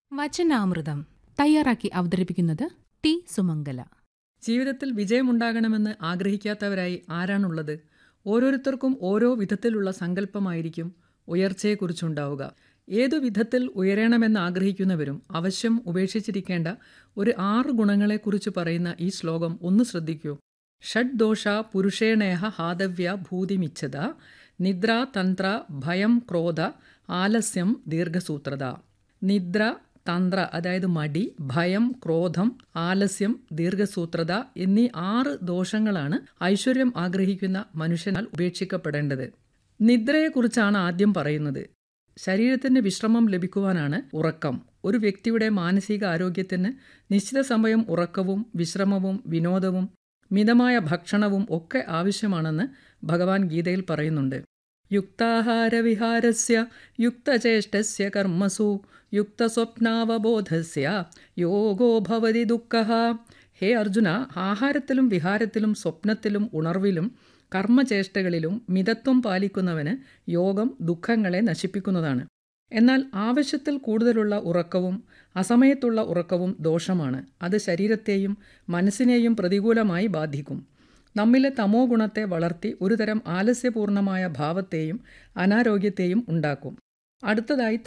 വചനാമൃതം തയ്യാറാക്കി അവതരിപ്പിക്കുന്നത് ടി സുമംഗല ജീവിതത്തിൽ വിജയമുണ്ടാകണമെന്ന് ആഗ്രഹിക്കാത്തവരായി ആരാണുള്ളത് ഓരോരുത്തർക്കും ഓരോ വിധത്തിലുള്ള സങ്കല്പമായിരിക്കും ഉയർച്ചയെക്കുറിച്ചുണ്ടാവുക ഏതു വിധത്തിൽ ഉയരണമെന്ന് ആഗ്രഹിക്കുന്നവരും അവശ്യം ഉപേക്ഷിച്ചിരിക്കേണ്ട ഒരു ആറ് ഗുണങ്ങളെക്കുറിച്ച് പറയുന്ന ഈ ശ്ലോകം ഒന്ന് ശ്രദ്ധിക്കൂ ഷഡ്ദോഷ പുരുഷേണേഹ ഹാദവ്യ ഭൂതിമിച്ഛത നിദ്ര തന്ത്ര ഭയം ക്രോധ ആലസ്യം ദീർഘസൂത്രത നിദ്ര തന്ത്ര അതായത് മടി ഭയം ക്രോധം ആലസ്യം ദീർഘസൂത്രത എന്നീ ആറ് ദോഷങ്ങളാണ് ഐശ്വര്യം ആഗ്രഹിക്കുന്ന മനുഷ്യനാൽ ഉപേക്ഷിക്കപ്പെടേണ്ടത് നിദ്രയെക്കുറിച്ചാണ് ആദ്യം പറയുന്നത് ശരീരത്തിന് വിശ്രമം ലഭിക്കുവാനാണ് ഉറക്കം ഒരു വ്യക്തിയുടെ മാനസിക ആരോഗ്യത്തിന് നിശ്ചിത സമയം ഉറക്കവും വിശ്രമവും വിനോദവും മിതമായ ഭക്ഷണവും ഒക്കെ ആവശ്യമാണെന്ന് ഭഗവാൻ ഗീതയിൽ പറയുന്നുണ്ട് യുക്താഹാരവിഹാരസ്യ യുക്തചേഷ്ടസ്യ കർമ്മസു യുക്തസ്വപ്നാവബോധസ്യ യോഗോ ഭവതി ദുഃഖ ഹേ അർജുന ആഹാരത്തിലും വിഹാരത്തിലും സ്വപ്നത്തിലും ഉണർവിലും കർമ്മചേഷ്ടകളിലും മിതത്വം പാലിക്കുന്നവന് യോഗം ദുഃഖങ്ങളെ നശിപ്പിക്കുന്നതാണ് എന്നാൽ ആവശ്യത്തിൽ കൂടുതലുള്ള ഉറക്കവും അസമയത്തുള്ള ഉറക്കവും ദോഷമാണ് അത് ശരീരത്തെയും മനസ്സിനെയും പ്രതികൂലമായി ബാധിക്കും നമ്മിലെ തമോ ഗുണത്തെ വളർത്തി ഒരുതരം ആലസ്യപൂർണമായ ഭാവത്തെയും അനാരോഗ്യത്തെയും ഉണ്ടാക്കും അടുത്തതായി